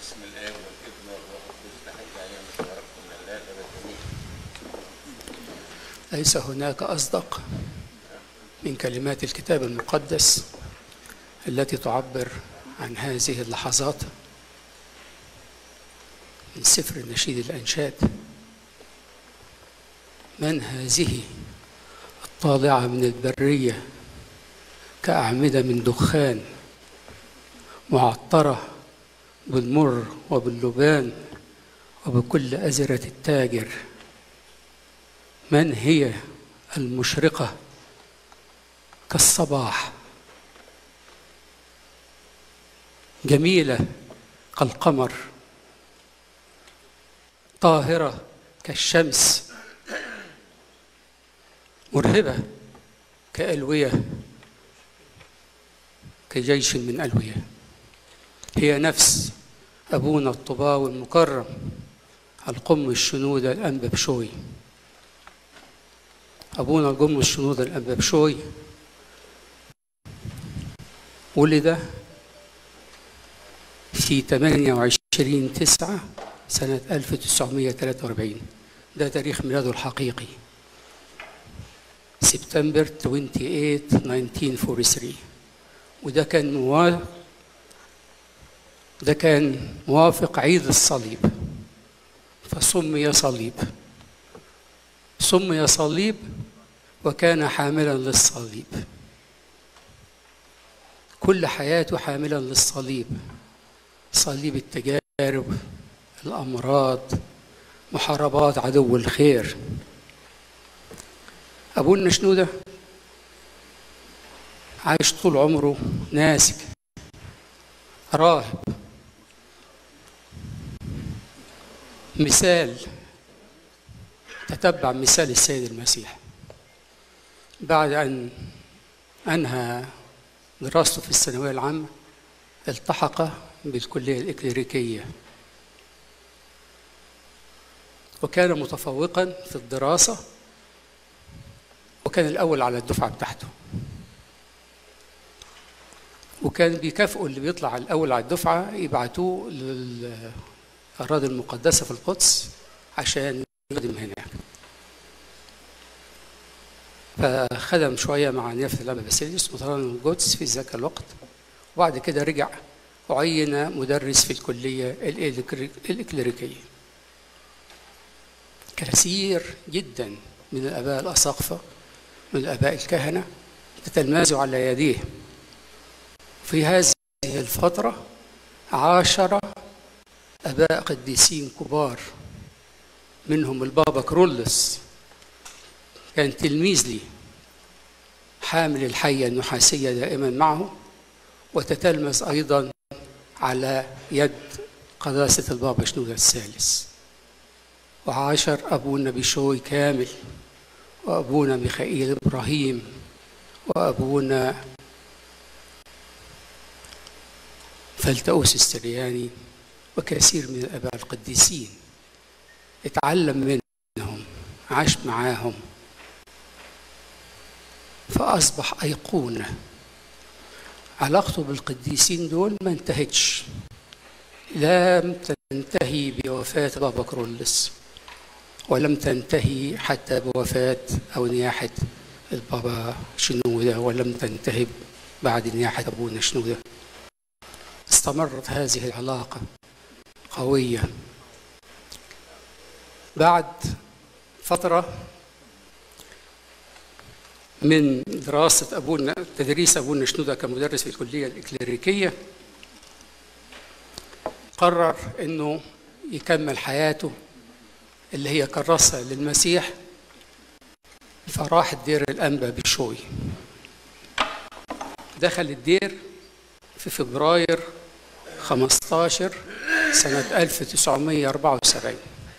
باسم الاب والابن والروح القدس تحية ايام تبارك من الله الابدي ليس هناك أصدق من كلمات الكتاب المقدس التي تعبر عن هذه اللحظات من سفر النشيد الأنشاد من هذه الطالعة من البرية كأعمدة من دخان معطرة بالمر وباللبان وبكل أزرة التاجر من هي المشرقة كالصباح جميلة كالقمر طاهرة كالشمس مرهبة كألوية كجيش من ألوية هي نفس أبونا الطباوي المكرم القم الشنودة الأنبا بشوي أبونا القم الشنودة الأنبا بشوي ولد في 28 تسعة سنة 1943 ده تاريخ ميلاده الحقيقي سبتمبر 28 1943 وده كان موا... ده كان موافق عيد الصليب فسمي صليب سمي صليب وكان حاملا للصليب كل حياته حاملا للصليب صليب التجارب الامراض محاربات عدو الخير ابونا شنوده عايش طول عمره ناسك راهب مثال تتبع مثال السيد المسيح بعد ان انهى دراسته في الثانويه العامه التحق بالكليه الاكليريكيه وكان متفوقا في الدراسه وكان الاول على الدفعه بتاعته وكان بيكافئوا اللي بيطلع الاول على الدفعه يبعتوه للاراضي المقدسه في القدس عشان يخدم هناك فخدم شويه مع نيافه الابا باسيليوس مطران القدس في ذاك الوقت وبعد كده رجع وعين مدرس في الكليه الاكليريكيه كثير جدا من الاباء الاساقفه من الاباء الكهنه تتلمذوا على يديه في هذه الفترة عاشر أباء قديسين كبار منهم البابا كرولس كان تلميذ لي حامل الحية النحاسية دائما معه وتتلمذ أيضا على يد قداسة البابا شنودة الثالث وعاشر أبونا بشوي كامل وأبونا ميخائيل إبراهيم وأبونا فلتأوس السرياني وكثير من الآباء القديسين اتعلم منهم عاش معاهم فأصبح أيقونة علاقته بالقديسين دول ما انتهتش لم تنتهي بوفاة بابا كرولس ولم تنتهي حتى بوفاة أو نياحة البابا شنودة ولم تنتهي بعد نياحة أبونا شنودة استمرت هذه العلاقة قوية بعد فترة من دراسة أبونا تدريس أبونا شنودة كمدرس في الكلية الإكليريكية قرر أنه يكمل حياته اللي هي كرسها للمسيح فراح الدير الأنبا بشوي دخل الدير في فبراير 15 سنة 1974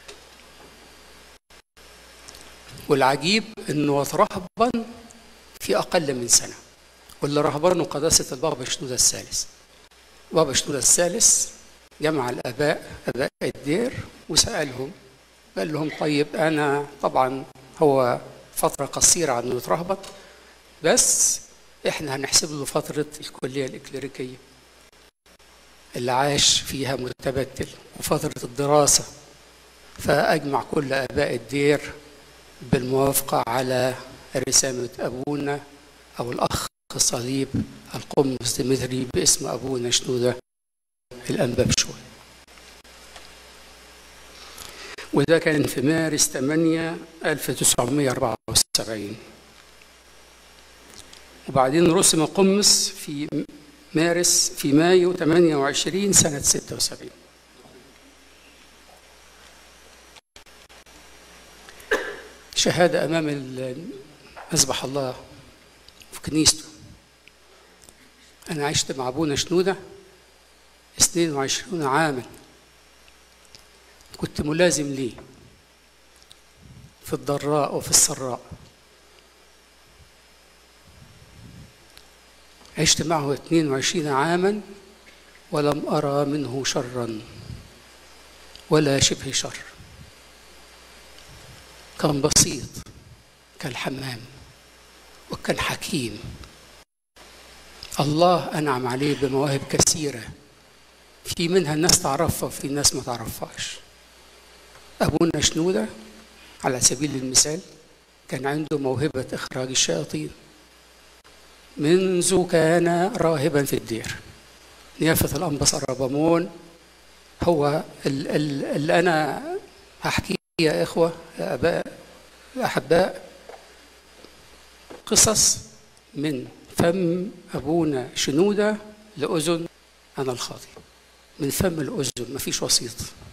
والعجيب انه رهبا في اقل من سنة واللي رهبنه قداسة البابا شنودة الثالث بابا شنودة الثالث جمع الاباء اباء الدير وسالهم قال لهم طيب انا طبعا هو فترة قصيرة عنه يترهبط بس احنا هنحسب له فترة الكلية الإكليريكية اللي عاش فيها متبتل وفترة الدراسة فأجمع كل آباء الدير بالموافقة على رسامة أبونا أو الأخ الصليب القمص ديمتري باسم أبونا شنودة الأنبا بشوي وده كان في مارس 8 1974 وبعدين رسم قمص في مارس في مايو 28 سنة 76 شهادة أمام مذبح الله في كنيسته أنا عشت مع أبونا شنودة 22 عاما كنت ملازم ليه في الضراء وفي السراء عشت معه 22 عاما ولم أرى منه شرا ولا شبه شر كان بسيط كالحمام وكان حكيم الله أنعم عليه بمواهب كثيرة في منها الناس تعرفها وفي ناس ما تعرفهاش أبونا شنودة على سبيل المثال كان عنده موهبة إخراج الشياطين منذ كان راهبا في الدير نيافة الأنبس الربامون هو اللي أنا هحكيه يا إخوة يا أباء يا أحباء قصص من فم أبونا شنودة لأذن أنا الخاطئ من فم الأذن مفيش وسيط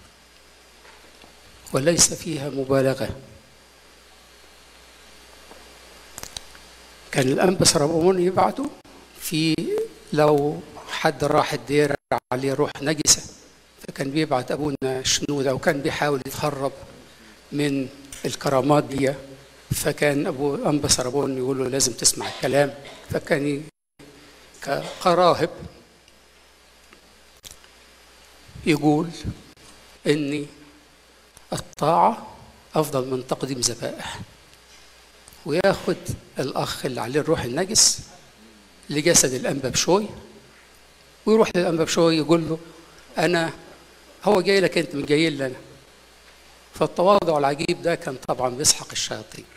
وليس فيها مبالغة كان الأنبس ربعون يبعته في لو حد راح الدير عليه روح نجسة فكان بيبعت أبونا شنودة وكان بيحاول يتهرب من الكرامات دي فكان أبو أنبس ربون يقول له لازم تسمع الكلام فكان كراهب يقول إني الطاعة أفضل من تقديم ذبائح وياخد الأخ اللي عليه الروح النجس لجسد الأنبا بشوي ويروح للأنبا بشوي يقول له أنا هو جاي لك أنت مش جاي لي أنا فالتواضع العجيب ده كان طبعا بيسحق الشياطين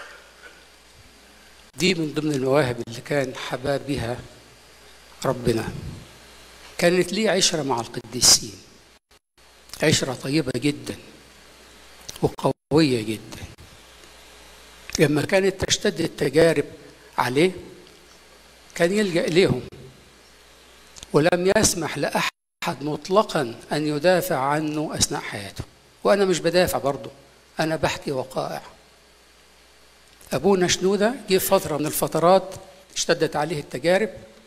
دي من ضمن المواهب اللي كان حباب بها ربنا كانت ليه عشرة مع القديسين عشرة طيبة جدا وقوية جدا لما كانت تشتد التجارب عليه كان يلجأ إليهم ولم يسمح لأحد مطلقا أن يدافع عنه أثناء حياته وأنا مش بدافع برضه أنا بحكي وقائع أبونا شنودة جه فترة من الفترات اشتدت عليه التجارب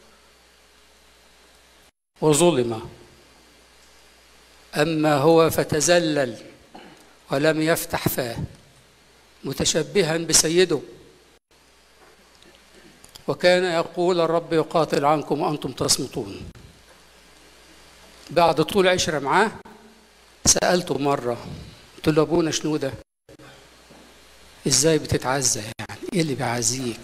وظلم أما هو فتزلل ولم يفتح فاه متشبها بسيده وكان يقول الرب يقاتل عنكم وأنتم تصمتون بعد طول عشرة معاه سألته مرة قلت له أبونا شنو ده إزاي بتتعزى يعني إيه اللي بيعزيك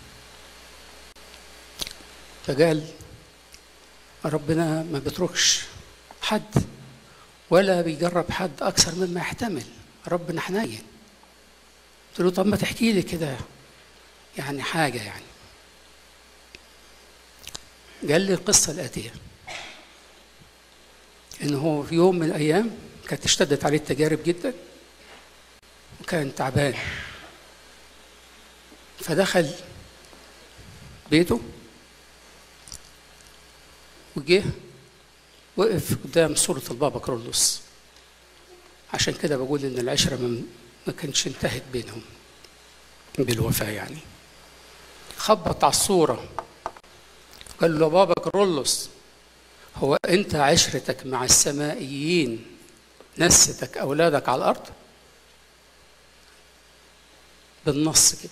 فقال ربنا ما بيتركش حد ولا بيجرب حد أكثر مما يحتمل ربنا حنين قلت له طب ما تحكي لي كده يعني حاجة يعني قال لي القصة الآتية إن هو في يوم من الأيام كانت اشتدت عليه التجارب جدا وكان تعبان فدخل بيته وجه وقف قدام صورة البابا كرولوس عشان كده بقول إن العشرة ما كانش انتهت بينهم بالوفاة يعني خبط على الصورة قال له بابا كرولوس هو أنت عشرتك مع السمائيين نستك أولادك على الأرض بالنص كده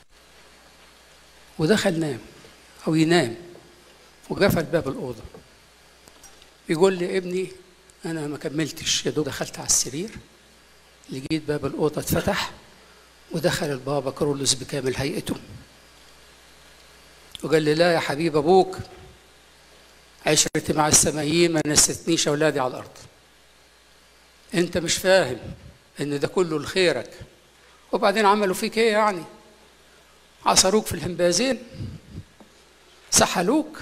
ودخل نام أو ينام وقفل باب الأوضة يقول لي ابني أنا ما كملتش يا دوب دخلت على السرير لقيت باب الأوضة اتفتح ودخل البابا كرولوس بكامل هيئته وقال لي لا يا حبيب أبوك عشرتي مع السمايين ما نستنيش اولادي على الارض انت مش فاهم ان ده كله لخيرك وبعدين عملوا فيك ايه يعني عصروك في الهمبازين سحلوك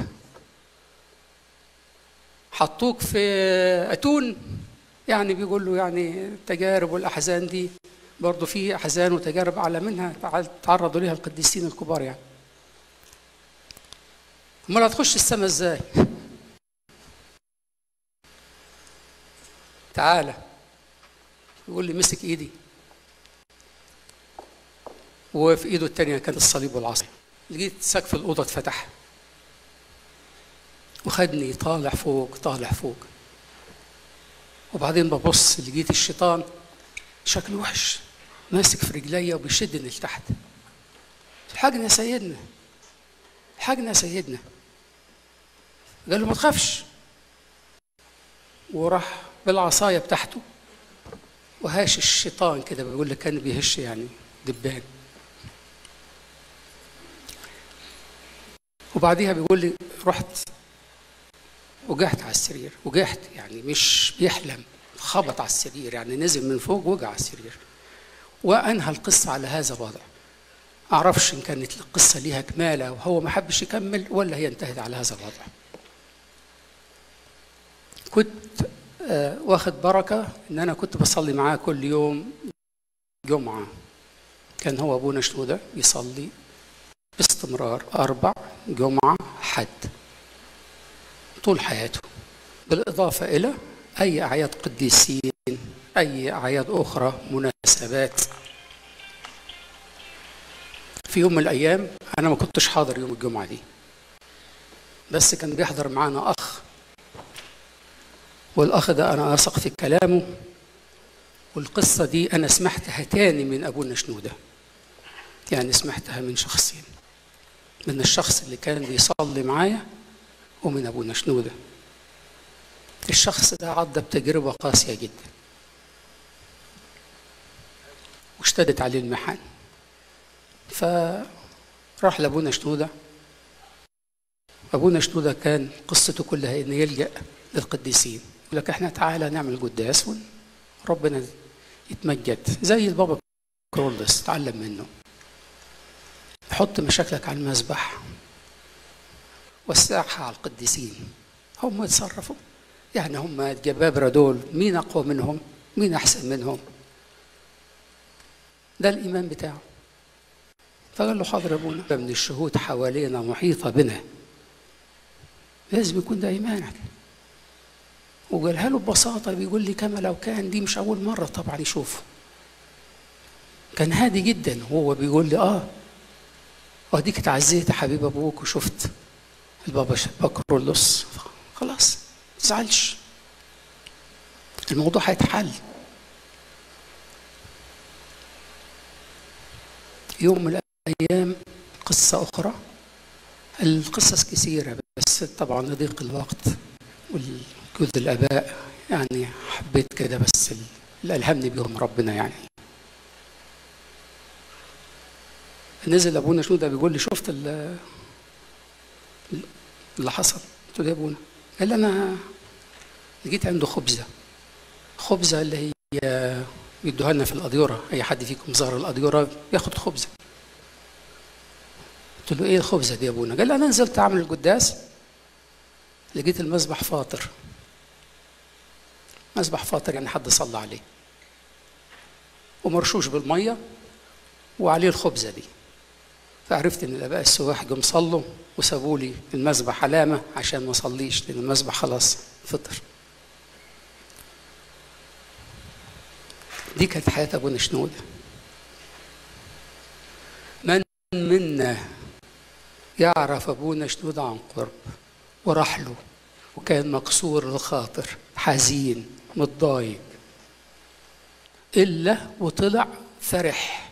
حطوك في اتون يعني بيقول له يعني التجارب والاحزان دي برضه في احزان وتجارب اعلى منها تعرضوا ليها القديسين الكبار يعني امال هتخش السماء ازاي تعالى يقول لي مسك ايدي وفي ايده التانية كان الصليب والعصا لقيت سقف الأوضة اتفتح وخدني طالع فوق طالع فوق وبعدين ببص لقيت الشيطان شكله وحش ماسك في رجليا وبيشدني لتحت الحاجنا يا سيدنا الحاجنا يا سيدنا قال له ما تخافش وراح بالعصايه بتاعته وهاش الشيطان كده بيقول لك كان بيهش يعني دبان وبعديها بيقول لي رحت وجعت على السرير وجعت يعني مش بيحلم خبط على السرير يعني نزل من فوق وقع على السرير وانهى القصه على هذا الوضع اعرفش ان كانت القصه ليها كماله وهو ما حبش يكمل ولا هي انتهت على هذا الوضع كنت آه واخد بركه ان انا كنت بصلي معاه كل يوم جمعه كان هو ابونا شنوده بيصلي باستمرار أربع جمعة حد طول حياته بالإضافة إلى أي أعياد قديسين أي أعياد أخرى مناسبات في يوم من الأيام أنا ما كنتش حاضر يوم الجمعة دي بس كان بيحضر معانا أخ والأخ ده أنا أثق في كلامه والقصة دي أنا سمعتها تاني من أبونا شنودة يعني سمعتها من شخصين من الشخص اللي كان بيصلي معايا ومن ابونا شنوده الشخص ده عدى بتجربه قاسيه جدا واشتدت عليه المحن فراح لابونا شنوده ابونا شنوده كان قصته كلها انه يلجا للقديسين يقول لك احنا تعالى نعمل قداس وربنا يتمجد زي البابا كرولدس تعلم منه حط مشاكلك على المذبح وسعها على القديسين هم يتصرفوا يعني هم الجبابرة دول مين أقوى منهم مين أحسن منهم ده الإيمان بتاعه فقال له حاضر يا أبونا من الشهود حوالينا محيطة بنا لازم يكون ده إيمانك وقالها له ببساطة بيقول لي كما لو كان دي مش أول مرة طبعا يشوفه كان هادي جدا وهو بيقول لي آه واديك اتعزيت يا حبيب ابوك وشفت البابا بكرولوس خلاص ما تزعلش الموضوع هيتحل يوم من الايام قصه اخرى القصص كثيره بس طبعا لضيق الوقت وجود الاباء يعني حبيت كده بس اللي الهمني بيهم ربنا يعني نزل ابونا شنودة بيقول لي شفت اللي حصل قلت له يا ابونا قال لي انا لقيت عنده خبزه خبزه اللي هي بيدوها لنا في الاديره اي حد فيكم زار الاديره بياخد خبزه قلت له ايه الخبزه دي يا ابونا قال لي انا نزلت اعمل القداس لقيت المذبح فاطر مذبح فاطر يعني حد صلى عليه ومرشوش بالميه وعليه الخبزه دي فعرفت ان الاباء السواح جم صلوا وسابوا لي المذبح علامه عشان ما اصليش لان المذبح خلاص فطر دي كانت حياه ابونا شنوده من منا يعرف ابونا شنوده عن قرب وراح له وكان مكسور الخاطر حزين متضايق الا وطلع فرح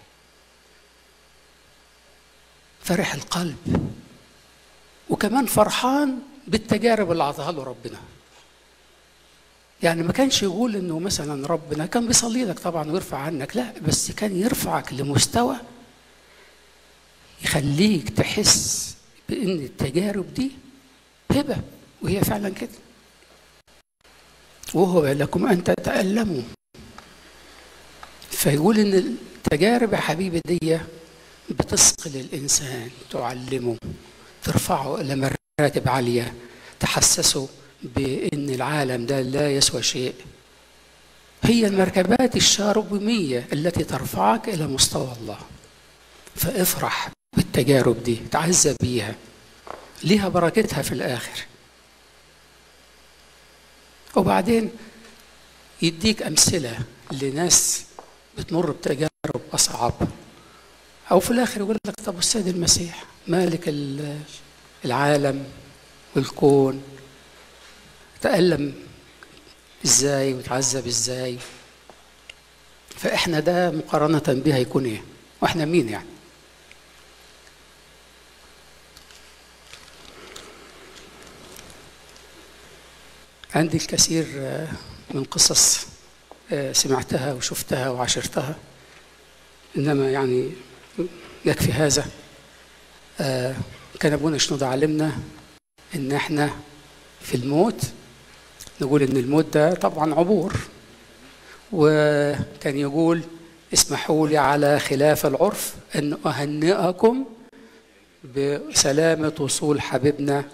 فرح القلب وكمان فرحان بالتجارب اللي عطاها له ربنا يعني ما كانش يقول انه مثلا ربنا كان بيصلي لك طبعا ويرفع عنك لا بس كان يرفعك لمستوى يخليك تحس بان التجارب دي هبه وهي فعلا كده وهو لكم أن تتألموا فيقول إن التجارب يا حبيبي دي بتثقل الإنسان تعلمه ترفعه إلى مراتب عالية تحسسه بأن العالم ده لا يسوى شيء هي المركبات الشاربمية التي ترفعك إلى مستوى الله فافرح بالتجارب دي تعزى بيها ليها بركتها في الآخر وبعدين يديك أمثلة لناس بتمر بتجارب أصعب أو في الآخر يقول لك طب السيد المسيح مالك العالم والكون تألم ازاي وتعذب ازاي فاحنا ده مقارنة بها يكون ايه واحنا مين يعني عندي الكثير من قصص سمعتها وشفتها وعاشرتها انما يعني يكفي هذا كان ابونا شنودة علمنا ان احنا في الموت نقول ان الموت ده طبعا عبور وكان يقول اسمحوا لي على خلاف العرف ان اهنئكم بسلامة وصول حبيبنا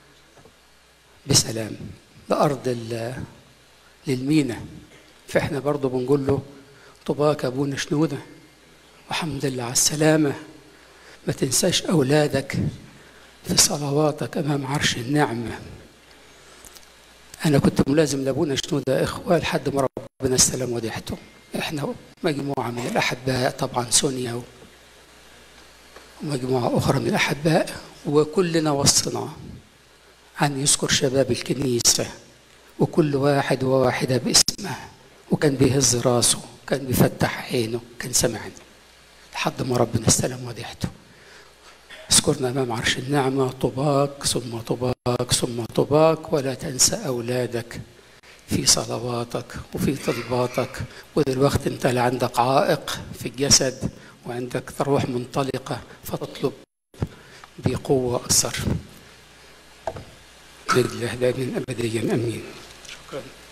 بسلام لأرض للمينا فاحنا برضه بنقول له طباك ابونا شنودة وحمد لله على السلامة ما تنساش أولادك في صلواتك أمام عرش النعمة أنا كنت ملازم لأبونا شنودة إخوة لحد ما ربنا استلم وديعته إحنا مجموعة من الأحباء طبعا سونيا ومجموعة أخرى من الأحباء وكلنا وصنا أن يذكر شباب الكنيسة وكل واحد وواحدة باسمه وكان بيهز راسه كان بيفتح عينه كان سمعني لحد ما ربنا استلم وديعته اذكرنا امام عرش النعمه طباك ثم طباك ثم طباك ولا تنسى اولادك في صلواتك وفي طلباتك ودلوقتي انت اللي عندك عائق في الجسد وعندك روح منطلقه فتطلب بقوه اكثر باذن الله دائما ابديا امين شكرا